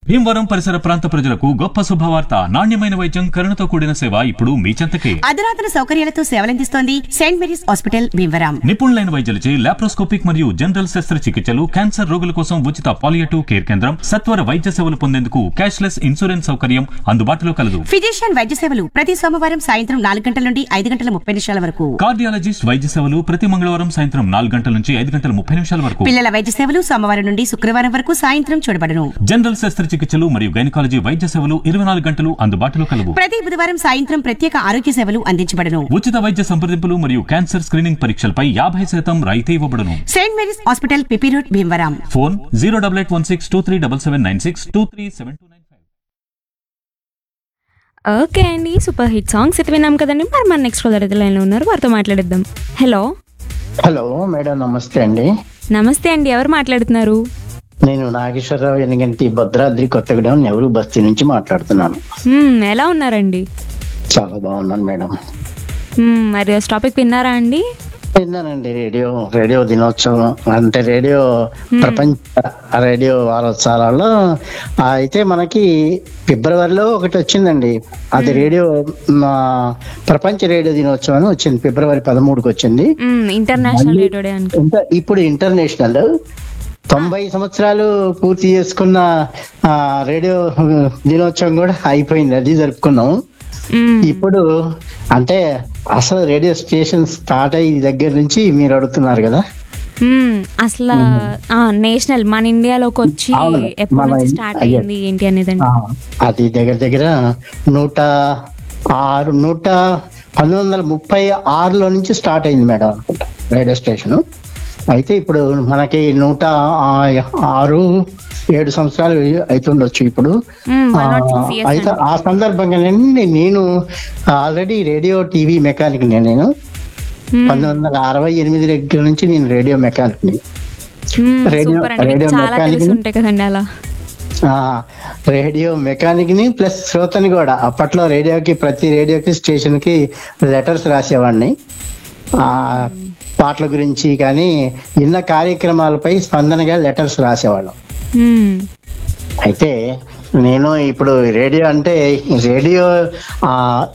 భీమవరం పరిసర ప్రాంత ప్రజలకు గొప్ప శుభవార్త నాణ్యమైన వైద్యం కరుణతో కూడిన సేవ ఇప్పుడు మీ చెంతకే అధునాతన సౌకర్యాలతో సేవలందిస్తోంది సెయింట్ మేరీస్ హాస్పిటల్ భీమవరం నిపుణులైన వైద్యులచే లాప్రోస్కోపిక్ మరియు జనరల్ శస్త్రచికిత్సలు క్యాన్సర్ రోగుల కోసం ఉచిత పాలియేటివ్ కేర్ కేంద్రం సత్వర వైద్య సేవలు పొందేందుకు క్యాష్లెస్ ఇన్సూరెన్స్ సౌకర్యం అందుబాటులో కలదు ఫిజిషియన్ వైద్య సేవలు ప్రతి సోమవారం సాయంత్రం నాలుగు గంటల నుండి ఐదు గంటల ముప్పై నిమిషాల వరకు కార్డియాలజిస్ట్ వైద్య సేవలు ప్రతి మంగళవారం సాయంత్రం నాలుగు గంటల నుంచి ఐదు గంటల ముప్పై నిమిషాల వరకు పిల్లల వైద్య సేవలు సోమవారం నుండి శుక్రవారం వరకు సాయంత్రం చూడబడును జనరల్ శస్త్రచికిత్సలు మరియు గైనకాలజీ వైద్య సేవలు ఇరవై నాలుగు గంటలు అందుబాటులో కలవు ప్రతి బుధవారం సాయంత్రం ప్రత్యేక ఆరోగ్య సేవలు అందించబడును ఉచిత వైద్య సంప్రదింపులు మరియు క్యాన్సర్ స్క్రీనింగ్ పరీక్షలపై యాభై శాతం రాయితీ ఇవ్వబడును saint Mary's hospital PP road Bhimavaram phone zero double eight one six two three double seven nine six two three seven two nine five okay అండి సూపర్ హిట్ సాంగ్స్ అయితే విన్నాం కదండి మరి మన నెక్స్ట్ కాలర్ అయితే లైన్లో ఉన్నారు వారితో మాట్లాడిద్దాం హలో హలో మేడం నమస్తే అండి నమస్తే అండి ఎవరు మాట్లాడుతున్నారు నేను నాగేశ్వరరావు ఎనగంటి భద్రాద్రి కొత్తగూడెం నెహ్రూ బస్తీ నుంచి మాట్లాడుతున్నాను మ్మ్, ఎలా ఉన్నారండి చాలా బాగున్నాను మేడం మ్మ్, మరి టాపిక్ విన్నారా అండి విన్నానండి రేడియో రేడియో దినోత్సవం అంటే రేడియో ప్రపంచ రేడియో వారోత్సవాలలో ఆ, అయితే మనకి ఫిబ్రవరిలో ఒకటి వచ్చిందండి అది రేడియో మా ప్రపంచ రేడియో దినోత్సవం అని వచ్చింది ఫిబ్రవరి పదమూడుకి వచ్చింది మ్మ్, ఇంటర్నేషనల్ రేడియో డే అనుకో ఇంకా ఇప్పుడు ఇంటర్నేషనల్ తొంభై సంవత్సరాలు పూర్తి చేసుకున్న ఆ, రేడియో దినోత్సవం కూడా అయిపోయింది అది జరుపుకున్నాం మ్మ్, ఇప్పుడు అంటే అసలు రేడియో స్టేషన్ స్టార్ట్ అయ్యి దగ్గర నుంచి మీరు అడుగుతున్నారు కదా మ్మ్, అసలు ఆ, నేషనల్ మన ఇండియాలోకి వచ్చి అవును, ఎప్పటి మన నుంచి ఇన్- స్టార్ట్ అయ్యే. అయ్యింది ఏంటి అనేది ఆ, అది దగ్గర దగ్గర నూట ఆరు నూట పంతొమ్మిది వందల ముప్పై ఆరులో నుంచి స్టార్ట్ అయింది మేడం అనుకుంటా రేడియో స్టేషన్ అయితే ఇప్పుడు మనకి నూట ఆ- ఆరు ఏడు సంవత్సరాలు అవుతుండొచ్చు ఇప్పుడు మ్మ్, ఆ, 106 years అయితే అండి. ఆ సందర్భంగానే నేను ఆల్రెడీ రేడియో టీవీ మెకానిక్ నేను మ్మ్, పంతొమ్మిది వందల అరవై ఎనిమిది దగ్గర నుంచి నేను రేడియో మెకానిక్ ని మ్మ్, రేడియో- సూపర్ అండి మీకు రేడియో చాలా మెకానిక్ తెలిసి ని- ఉంటాయి కదండి అలా ఆ రేడియో మెకానిక్ ని ప్లస్ శ్రోతని కూడా అప్పట్లో రేడియోకి ప్రతి రేడియోకి స్టేషన్ కి లెటర్స్ రాసేవాడిని ఆ పాటల గురించి కానీ ఇన్న కార్యక్రమాలపై స్పందనగా లెటర్స్ రాసేవాళ్ళం మ్మ్, అయితే నేను ఇప్పుడు రేడియో అంటే రేడియో ఆ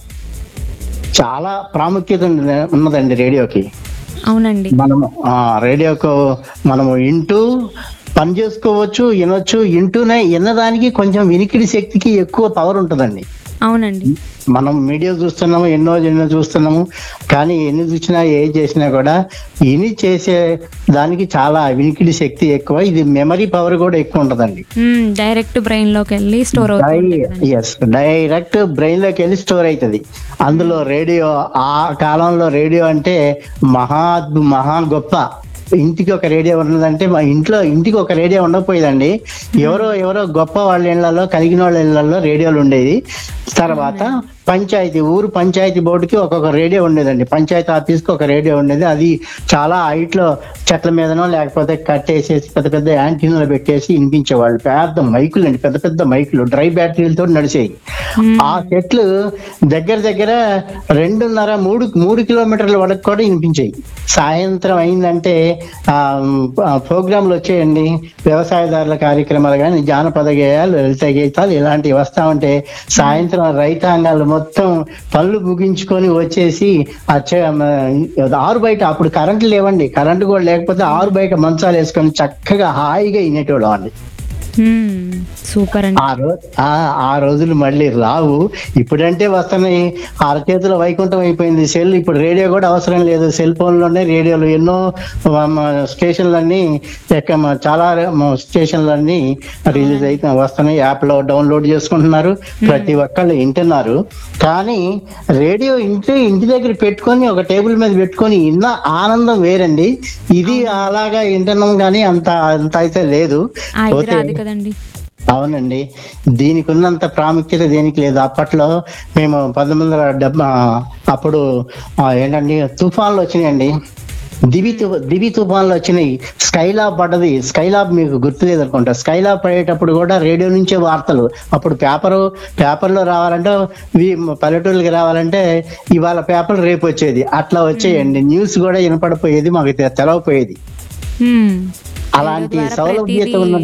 చాలా ప్రాముఖ్యత ఉంది- ఉన్నదండి రేడియోకి అవునండి మనము ఆ రేడియోకు మనము వింటూ పని చేసుకోవచ్చు వినొచ్చు వింటూనే విన్నదానికి కొంచెం వినికిడి శక్తికి ఎక్కువ పవర్ ఉంటుందండి అవునండి మనం మీడియా చూస్తున్నాము ఎన్నో ఎన్నో చూస్తున్నాము కానీ ఎన్ని చూసినా ఏ చేసినా కూడా ఇని చేసే దానికి చాలా వినికిడి శక్తి ఎక్కువ ఇది మెమరీ పవర్ కూడా ఎక్కువ ఉంటుందండి మ్మ్, డైరెక్ట్ బ్రెయిన్ లోకి వెళ్ళి స్టోర్ అవుతుంది ఎస్ డైరెక్ట్ బ్రెయిన్ లోకి వెళ్ళి స్టోర్ అవుతుంది అందులో రేడియో ఆ కాలంలో రేడియో అంటే మహా అద్భు- మహా గొప్ప ఇంటికి ఒక రేడియో ఉన్నదంటే మా ఇంట్లో ఇంటికి ఒక రేడియో ఉండకపోయేదండి ఎవరో ఎవరో గొప్ప వాళ్ళ ఇళ్లలో కలిగిన వాళ్ళ ఇళ్లలో రేడియోలు ఉండేది తర్వాత పంచాయతీ ఊరు పంచాయతీ బోర్డుకి ఒక్కొక్క రేడియో ఉండేదండి పంచాయతీ ఆఫీస్ కి ఒక రేడియో ఉండేది అది చాలా హైట్ లో చెట్ల మీదనో లేకపోతే కట్టేసేసి పెద్ద పెద్ద యాంటీనాలు పెట్టేసి వినిపించేవాళ్ళు పెద్ద మైకులు అండి పెద్ద పెద్ద మైకులు డ్రై బ్యాటరీలతో నడిచేవి ఆ చెట్లు దగ్గర దగ్గర రెండున్నర మూడు మూడు కిలోమీటర్ల వరకు కూడా వినిపించాయి సాయంత్రం అయిందంటే ఆ ప్రోగ్రాంలు వచ్చేయండి వ్యవసాయదారుల కార్యక్రమాలు కానీ జానపద గేయాలు లలిత గీతాలు ఇలాంటివి వస్తా ఉంటే సాయంత్రం రైతాంగాలు మొత్తం పళ్ళు ముగించుకొని వచ్చేసి ఆ చె- మ- ఆరు బయట అప్పుడు కరెంటు లేవండి కరెంటు కూడా లేకపోతే ఆరు బయట మంచాలు వేసుకొని చక్కగా హాయిగా వినేటోళ్ళం అండి మ్మ్, సూపర్ అండి ఆ రోజు ఆ రోజులు మళ్ళీ రావు ఇప్పుడంటే వస్తున్నాయి అరచేతిలో వైకుంఠం అయిపోయింది సెల్ ఇప్పుడు రేడియో కూడా అవసరం లేదు సెల్ ఫోన్ లోనే రేడియోలు ఎన్నో మ- స్టేషన్లన్నీ ఎక్క- మ- చాలా మ- స్టేషన్లన్నీ రిలీజ్ అయితే వస్తున్నాయి యాప్ లో డౌన్లోడ్ చేసుకుంటున్నారు ప్రతి ఒక్కళ్ళు వింటున్నారు కానీ రేడియో ఇంటి ఇంటి దగ్గర పెట్టుకొని ఒక టేబుల్ మీద పెట్టుకొని ఇన్న ఆనందం వేరండి ఇది అలాగా వింటున్నాం కానీ అంత అంత అయితే లేదు ఆ, ఇది పోతే- రాదు కదండి అవునండి దీనికి ఉన్నంత ప్రాముఖ్యత దేనికి లేదు అప్పట్లో మేము పంతొమ్మిది వందల డెబ్బై అప్పుడు ఆ, ఏంటండి తుఫాన్లు వచ్చినాయండి దివి తు- దివి తుఫాన్లు వచ్చినాయి స్కైలాబ్ పడ్డది స్కైలాబ్ మీకు గుర్తులేదు అనుకుంటా స్కైలాబ్ పడేటప్పుడు కూడా రేడియో నుంచే వార్తలు అప్పుడు పేపరు పేపర్లో రావాలంటే వి- పల్లెటూళ్ళకి రావాలంటే ఇవాళ పేపర్ రేపు వచ్చేది అట్లా వచ్చేయండి న్యూస్ కూడా వినపడిపోయేది మాకు తె- తెలవపోయేది మ్మ్. అలాంటి రేడియో ద్వారా సౌలభ్యత ప్రతిదీ ఉన్న